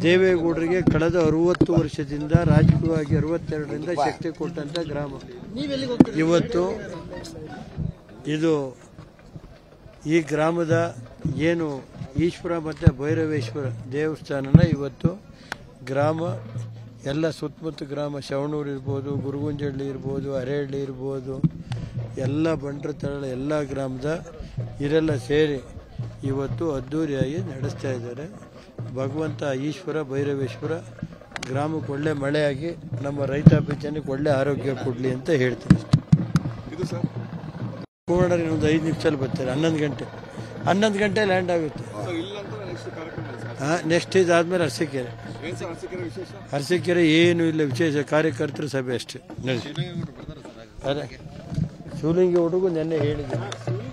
ದೇವೇಗೌಡರಿಗೆ ಕಳೆದ ಅರುವತ್ತು ವರ್ಷದಿಂದ ರಾಜಕೀಯವಾಗಿ ಅರವತ್ತೆರಡರಿಂದ ಶಕ್ತಿ ಕೊಟ್ಟಂತ ಗ್ರಾಮ ಇವತ್ತು ಇದು ಈ ಗ್ರಾಮದ ಏನು ಈಶ್ವರ ಮತ್ತು ಭೈರವೇಶ್ವರ ದೇವಸ್ಥಾನನ ಇವತ್ತು ಗ್ರಾಮ ಎಲ್ಲ ಸುತ್ತಮುತ್ತ ಗ್ರಾಮ ಶವಣೂರು ಇರ್ಬೋದು ಗುರುಗುಂಜಳ್ಳಿ ಇರ್ಬೋದು ಅರೇಹಳ್ಳಿ ಇರ್ಬೋದು ಎಲ್ಲ ಬಂಟ್ರ ತಳ ಎಲ್ಲ ಗ್ರಾಮದ ಇವರೆಲ್ಲ ಸೇರಿ ಇವತ್ತು ಅದ್ಧೂರಿಯಾಗಿ ನಡೆಸ್ತಾ ಇದ್ದಾರೆ ಭಗವಂತ ಈಶ್ವರ ಭೈರವೇಶ್ವರ ಗ್ರಾಮಕ್ಕೆ ಒಳ್ಳೆ ಮಳೆಯಾಗಿ ನಮ್ಮ ರೈತಾಪಿ ಜನಕ್ಕೆ ಒಳ್ಳೆ ಆರೋಗ್ಯ ಕೊಡಲಿ ಅಂತ ಹೇಳ್ತೀನಿ ಅಷ್ಟೇ ಇದು ಸರ್ ಕೋಣರಿ ಒಂದು ಐದು ನಿಮಿಷದಲ್ಲಿ ಬರ್ತಾರೆ ಹನ್ನೊಂದು ಗಂಟೆ ಹನ್ನೊಂದು ಗಂಟೆ ಲ್ಯಾಂಡ್ ಆಗುತ್ತೆ ಸರ್ ಇಲ್ಲಂತ ನೆಕ್ಸ್ಟ್ ಕಾರ್ಯಕ್ರಮ ಇದೆ ಸರ್ ಹಾಂ ನೆಕ್ಸ್ಟ್ ಇದಾದ್ಮೇಲೆ ಅರಸೀಕೆರೆ ಏನ್ ಸರ್ ಅರಸಿಕೆರೆ ವಿಶೇಷ ಅರಸೀಕೆರೆ ಏನು ಇಲ್ಲ ವಿಶೇಷ ಕಾರ್ಯಕರ್ತರ ಸಭೆ ಅಷ್ಟೇ ನಡಿ ಅದೇ ಶಿವಲಿಂಗಿ ಹುಡುಗ ನೆನ್ನೆ ಹೇಳಿದ್ದೀನಿ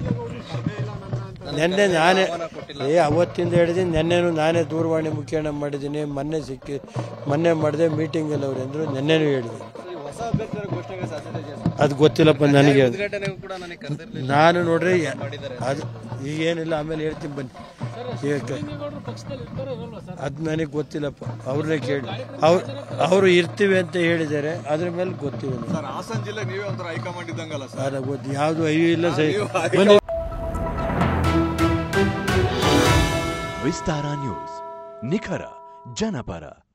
ನೆನ್ನೆ ನಾನೇ ಏ ಅವತ್ತಿಂದ ಹೇಳಿದ್ದೀನಿ ನೆನ್ನೆನೂ ನಾನೇ ದೂರವಾಣಿ ಮುಖೇಣ ಮಾಡಿದ್ದೀನಿ ಮೊನ್ನೆ ಸಿಕ್ಕಿ ಮೊನ್ನೆ ಮಾಡಿದೆ ಮೀಟಿಂಗಲ್ಲಿ ಅವ್ರು ಅಂದರು ನೆನ್ನೆನೂ ಹೇಳಿದ್ದೀನಿ ಹೊಸ ಅಭ್ಯರ್ಥಿಗಳ ಘೋಷಣೆಗೆ ಸಾಧ್ಯತೆ ಇದೆ ಸರ್. ಅದು ಗೊತ್ತಿಲ್ಲಪ್ಪ ನನಗೆ ಅದು. ಉದ್ಘಾಟನೆಗೂ ಕೂಡ ನನಗೆ ಕರೆದಿರಲಿಲ್ಲ ನಾನು ನೋಡ್ರಿ ಅದು ಈಗ ಏನಿಲ್ಲ ಆಮೇಲೆ ಹೇಳ್ತೀನಿ ಬನ್ನಿ ಈಗ ಅದು ನನಗೆ ಗೊತ್ತಿಲ್ಲಪ್ಪ ಅವ್ರನ್ನೇ ಕೇಳಿ ಅವ್ರು ಅವರು ಇರ್ತೀವಿ ಅಂತ ಹೇಳಿದ್ದಾರೆ ಅದ್ರ ಮೇಲೆ ಗೊತ್ತಿಲ್ಲ ನನಗೆ. ಸರ್ ಹಾಸನ ಜಿಲ್ಲೆ ನೀವೇ ಒಂಥರ ಹೈಕಮಾಂಡ್ ಇದ್ದಂಗಲ್ಲ ಸರ್ ಅದು ಗೊತ್ತು ಯಾವುದು ಅಯ್ಯೋ ಇಲ್ಲ ಸರಿ ಬನ್ನಿ ವಿಸ್ತಾರ ನ್ಯೂಸ್ ನಿಖರ ಜನಪರ